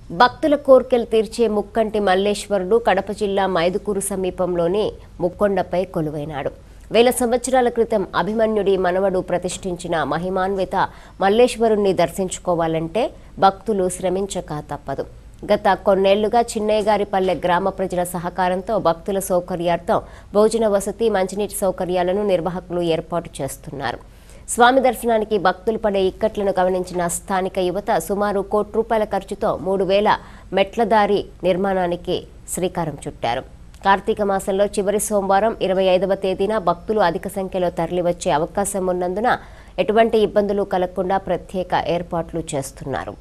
భక్తుల కోర్కెలు తీర్చే ముక్కంటి మల్లేశ్వరుడు కడప జిల్లా మైదుకూరు సమీపంలోని ముక్కొండపై కొలువైనాడు వేల సంవత్సరాల క్రితం అభిమన్యుడి మనవడు ప్రతిష్ఠించిన మహిమాన్విత మల్లేశ్వరుణ్ణి దర్శించుకోవాలంటే భక్తులు శ్రమించక తప్పదు గత కొన్నేళ్లుగా చిన్నయ్యగారిపల్లె గ్రామ ప్రజల సహకారంతో భక్తుల సౌకర్యార్థం భోజన వసతి మంచినీటి సౌకర్యాలను నిర్వాహకులు ఏర్పాటు చేస్తున్నారు స్వామి దర్శనానికి భక్తులు పడే ఇక్కట్లను గమనించిన స్థానిక యువత సుమారు కోటి రూపాయల ఖర్చుతో మూడు వేల మెట్ల దారి నిర్మాణానికి శ్రీకారం చుట్టారు కార్తీక మాసంలో చివరి సోమవారం ఇరవై ఐదవ తేదీన భక్తులు అధిక సంఖ్యలో తరలివచ్చే అవకాశం ఉన్నందున ఎటువంటి ఇబ్బందులు కలగకుండా ప్రత్యేక ఏర్పాట్లు చేస్తున్నారు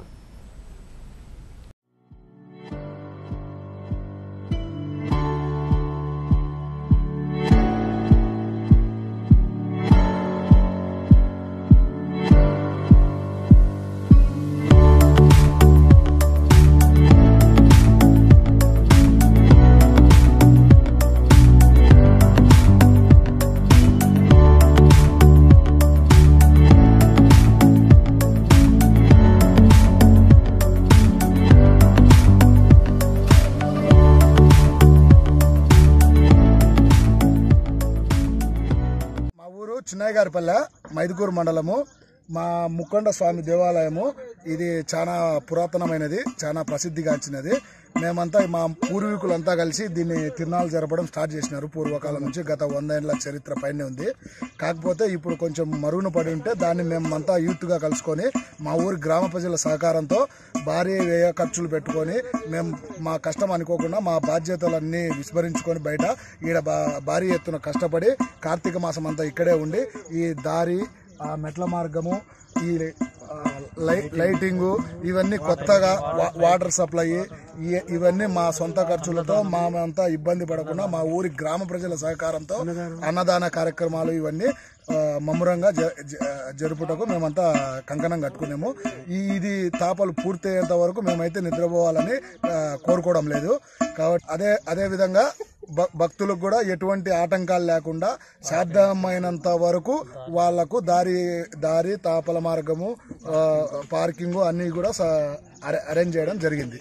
మా ఊరు చిన్నయ్యగారిపల్లె మైదుకూరు మండలము మా ముక్కొండ స్వామి దేవాలయము ఇది చాలా పురాతనమైనది చాలా ప్రసిద్ధిగాంచినది మేమంతా మా పూర్వీకులంతా కలిసి దీన్ని తిరునాళ్ళు జరపడం స్టార్ట్ చేసినారు పూర్వకాలం నుంచి గత వంద ఏళ్ళ చరిత్ర పైన ఉంది కాకపోతే ఇప్పుడు కొంచెం మరుగున పడి ఉంటే దాన్ని మేమంతా యూత్గా కలుసుకొని మా ఊరి గ్రామ ప్రజల సహకారంతో భారీ వ్యయ ఖర్చులు పెట్టుకొని మేము మా కష్టం అనుకోకుండా మా బాధ్యతలన్నీ విస్మరించుకొని బయట ఈడ బా- భారీ ఎత్తున కష్టపడి కార్తీక మాసం అంతా ఇక్కడే ఉండి ఈ దారి ఆ మెట్ల మార్గము ఈ ఆ, లై లైటింగు ఇవన్నీ కొత్తగా వా- వాటర్ సప్లై ఈ- ఇవన్నీ మా సొంత ఖర్చులతో మా అంతా ఇబ్బంది పడకుండా మా ఊరి గ్రామ ప్రజల సహకారంతో అన్నదాన కార్యక్రమాలు ఇవన్నీ ఆ, మమ్మురంగా జ- జ- జరుపుటకు మేమంతా కంకణం కట్టుకున్నాము ఈ ఇది తాపలు పూర్తయ్యేంత వరకు మేమైతే నిద్రపోవాలని ఆ, కోరుకోవడం లేదు కాబట్టి అదే అదే విధంగా భ- భక్తులకు కూడా ఎటువంటి ఆటంకాలు లేకుండా సాధ్యమైనంత వరకు వాళ్లకు దారి దారి తాపల మార్గము ఆ, పార్కింగ్ అన్ని కూడా స- అరే- అరేంజ్ చేయడం జరిగింది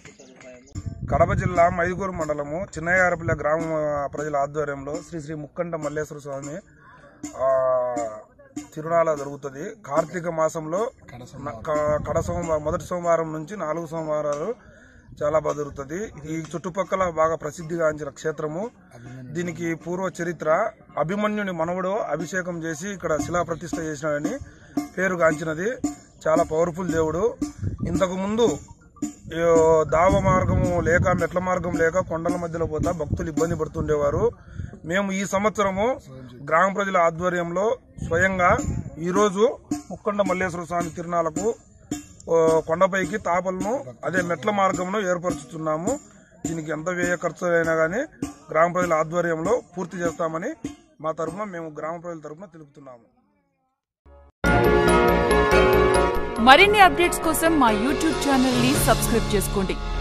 కడప జిల్లా మైదుకూరు మండలము చిన్నయ్యారపల్లి గ్రామ ప్రజల ఆధ్వర్యంలో శ్రీ శ్రీ ముక్కంట మల్లేశ్వర స్వామి ఆ, తిరునాళ జరుగుతుంది కార్తీక మాసంలో న- క- కడ సోమవారం మొదటి సోమవారం నుంచి నాలుగు సోమవారాలు చాలా బాగా జరుగుతుంది ఈ చుట్టుపక్కల బాగా ప్రసిద్ధిగాంచిన క్షేత్రము దీనికి పూర్వ చరిత్ర అభిమన్యుని మనవడు అభిషేకం చేసి ఇక్కడ శిలా ప్రతిష్ఠ చేసినాడని పేరుగాంచినది చాలా పవర్ఫుల్ దేవుడు ఇంతకు ముందు ఈ దావ మార్గము లేక మెట్ల మార్గం లేక కొండల మధ్యలో పోతా భక్తులు ఇబ్బంది పడుతుండేవారు మేము ఈ సంవత్సరము గ్రామ ప్రజల ఆధ్వర్యంలో స్వయంగా ఈరోజు ముక్కొండ మల్లేశ్వర స్వామి తిరునాలకు ఓ, కొండపైకి తాపలను అదే మెట్ల మార్గంలో ఏర్పరుచుతున్నాము దీనికి ఎంత వ్యయ ఖర్చు అయినా కానీ గ్రామ ప్రజల ఆధ్వర్యంలో పూర్తి చేస్తామని మా తరఫున మేము గ్రామ ప్రజల తరఫున తెలుపుతున్నాము మరిన్ని అప్డేట్స్ కోసం మా యూట్యూబ్ ఛానల్ ని సబ్స్క్రైబ్ చేసుకోండి